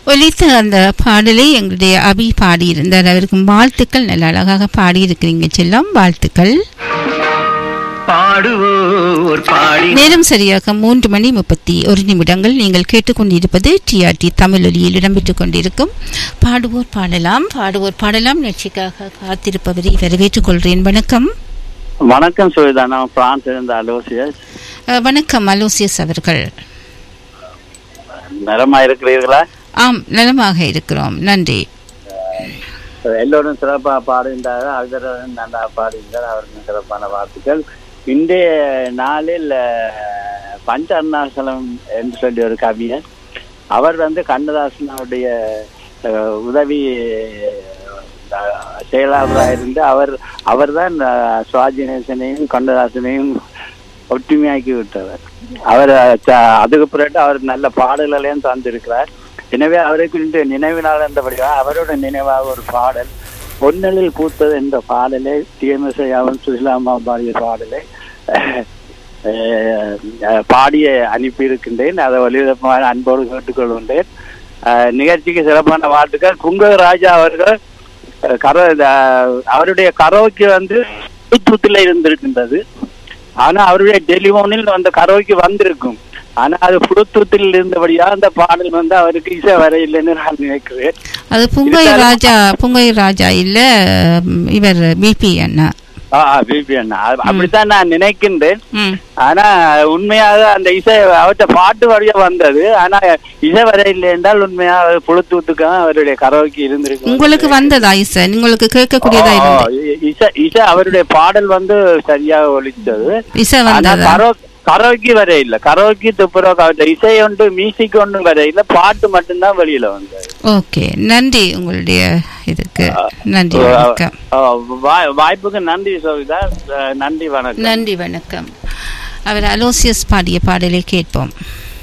ஒலித்த அந்த பாடலை எங்களுடைய அபி பாடியிருந்தார் அவருக்கு வாழ்த்துக்கள் நல்ல அழகாக பாடியிருக்கிறீங்க செல்லம் வாழ்த்துக்கள் பாடுவோர் பாடி நேரம் சரியாக மூன்று மணி முப்பத்தி ஒரு நிமிடங்கள் நீங்கள் கேட்டுக்கொண்டிருப்பது டிஆர்டி தமிழொலியில் இடம்பெற்றுக் கொண்டிருக்கும் பாடுவோர் பாடலாம் பாடுவோர் பாடலாம் நிகழ்ச்சிக்காக காத்திருப்பவரை வரவேற்றுக் கொள்கிறேன் வணக்கம் வணக்கம் சுவேதா நான் பிரான்ஸ் இருந்த அலோசியஸ் அஹ், வணக்கம் அலோசியஸ் அவர்கள் நலமா இருக்கிறீர்களா ஆம் நலமாக இருக்கிறோம் நன்றி எல்லோரும் சிறப்பாக பாடுகின்றார்கள் அகரன் நல்லா பாடுகின்றார் அவருக்கு சிறப்பான வாழ்த்துக்கள் இன்றைய நாளில் அஹ், பஞ்ச அருணாசலம் என்று சொல்லி ஒரு கவிஞர் அவர் வந்து கண்ணதாசனுடைய அஹ், உதவி அஹ், செயலாளராக இருந்து அவர் அவர்தான் அஹ், சுவாஜி நேசனையும் கண்ணதாசனையும் ஒற்றுமையாக்கி விட்டவர் அவர் அஹ், ச- அதுக்கு பிறகு அவர் நல்ல பாடல்களையும் தந்திருக்கிறார் எனவே அவருக்கு இன்று நினைவு நாள் என்றபடியாக அவரோட நினைவாக ஒரு பாடல் பொன்னலில் பூத்தது என்ற பாடலை டிஎம்எஸ்ஐயாவும் சுசிலாமா பாடிய பாடலை அஹ், அஹ், பாடிய அனுப்பியிருக்கின்றேன் அதை ஒளிபரப்பான அன்போடு கேட்டுக்கொள்கின்றேன் அஹ், நிகழ்ச்சிக்கு சிறப்பான வாழ்த்துக்கள் புங்க ராஜா அவர்கள் அஹ், கரோ அஹ், அவருடைய கரோக்கு வந்து தூத்துல இருந்திருக்கின்றது ஆனா அவருடைய டெலிபோனில் அந்த கரோக்கு வந்திருக்கும் ஆனா அது புளுத்தூத்தில் இருந்தபடியா அந்த பாடல் வந்து அவருக்கு இசை வரையில்லைன்னு நான் நினைக்கிறேன் அது புங்கை ராஜா புங்கை ராஜா இல்ல ம், இவர் பிபி அண்ணா பிபி அண்ணா அது- அப்படித்தான் நான் நினைக்கின்றேன் ம் ஆனா உண்மையாக அந்த இசை அவர்கிட்ட பாட்டு வழியா வந்தது ஆனா இசை வரையில்லை என்றால் உண்மையாக புளுத்தூத்துக்கு அவருடைய கரோக்கி இருந்திருக்கு உங்களுக்கு வந்ததா இசை உங்களுக்கு கேட்கக்கூடியதா ஆ, இருந்தது இசை இசை அவருடைய பாடல் வந்து சரியாக ஒலித்தது இசை ஆனா வந்ததா கரோ கரோக்கி வர இல்ல கரோக்கி துப்புரவு அவர்கிட்ட இசை ஒன்று மியூசிக் ஒன்றும் வர இல்ல பாட்டு மட்டும்தான் வெளியில வந்தது ஓகே நன்றி உங்களுடைய இதுக்கு நன்றி வணக்கம் ஆ, வாய்- வாய்ப்புக்கு நன்றி சோவிதா அஹ், நன்றி வணக்கம் நன்றி வணக்கம் அவர் அலோசியஸ் பாடிய பாடலை கேட்போம்